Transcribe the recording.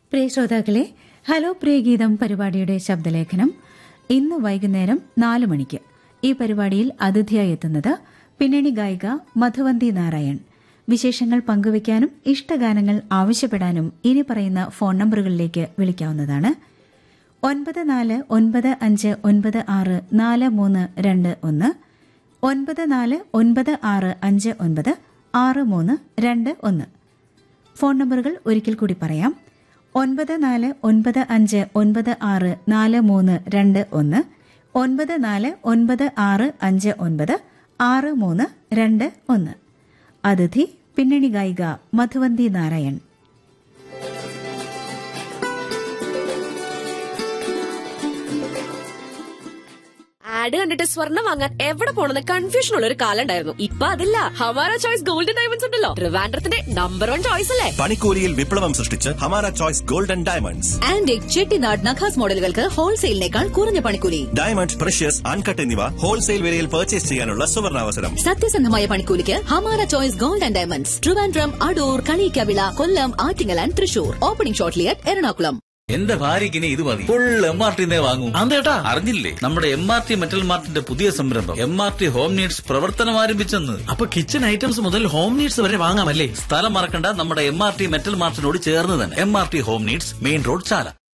പ്രിയ ശ്രോതാക്കളെ ഹലോ പ്രിയഗീതം പരിപാടിയുടെ ശബ്ദലേഖനം ഇന്ന് വൈകുന്നേരം നാല് മണിക്ക് ഈ പരിപാടിയിൽ അതിഥിയായി എത്തുന്നത് പിന്നണി ഗായിക മധുവന്തി നാരായൺ വിശേഷങ്ങൾ പങ്കുവയ്ക്കാനും ഇഷ്ടഗാനങ്ങൾ ആവശ്യപ്പെടാനും ഇനി പറയുന്ന ഫോൺ നമ്പറുകളിലേക്ക് വിളിക്കാവുന്നതാണ് ഒൻപത് നാല് ഒൻപത് അഞ്ച് ഒൻപത് ആറ് നാല് മൂന്ന് രണ്ട് ഒന്ന് ഒൻപത് നാല് ഒൻപത് ആറ് അഞ്ച് ഒൻപത് ആറ് മൂന്ന് രണ്ട് ഒന്ന് ഫോൺ നമ്പറുകൾ ഒരിക്കൽ കൂടി പറയാം ഒൻപത് നാല് ഒൻപത് അഞ്ച് ഒൻപത് ആറ് നാല് മൂന്ന് രണ്ട് ഒന്ന് ഒൻപത് നാല് ഒൻപത് ആറ് അഞ്ച് ഒൻപത് ആറ് മൂന്ന് രണ്ട് ഒന്ന് അതിഥി പിന്നണി ഗായിക മധുവന്തി നാരായൺ ആഡ് കണ്ടിട്ട് സ്വർണ്ണം വാങ്ങാൻ എവിടെ പോണെന്ന് കൺഫ്യൂഷൻ ഉള്ള ഒരു കാലം ഉണ്ടായിരുന്നു ഇപ്പൊ അതില്ല ഹമാര ചോയ്സ് ഗോൾഡൻ ഡയമണ്ട്സ് ഉണ്ടല്ലോ ട്രിവാൻഡ്രത്തിന്റെ നമ്പർ വൺ ചോയ്സ് അല്ലേ പണിക്കൂലിയിൽ വിപ്ലവം സൃഷ്ടിച്ച് Hamara choice golden diamonds antique Chettinad നഖാസ് മോഡലുകൾക്ക് ഹോൾസെയിലിനേക്കാൾ കുറഞ്ഞ പണിക്കൂലി ഡയമണ്ട് പ്രഷ്യസ് അൺകട്ട് എന്നിവ ഹോൾസെയിൽ വിലയിൽ പർച്ചേസ് ചെയ്യാനുള്ള സുവർണാവസരം സത്യസന്ധമായ പണിക്കൂലിക്ക് Hamara choice gold and diamonds Trivandrum Adoor Kalikkavila Kollam Attingal and Thrissur opening shortly at Ernakulam എന്റെ ഭാര്യയ്ക്ക് ഇനി ഇത് മതി ഫുൾ എം ആർ ടി വാങ്ങൂ അതേട്ടാ അറിഞ്ഞില്ലേ നമ്മുടെ എം ആർ ടി മെറ്റൽ മാർട്ടിന്റെ പുതിയ സംരംഭം M R T home needs പ്രവർത്തനം ആരംഭിച്ചെന്ന് അപ്പൊ കിച്ചൺ ഐറ്റംസ് മുതൽ ഹോം നീഡ്സ് വരെ വാങ്ങാമല്ലേ സ്ഥലം മറക്കണ്ട നമ്മുടെ എം ആർ ടി മെറ്റൽ മാർട്ടിനോട് ചേർന്ന് തന്നെ M R T home needs main road ചാല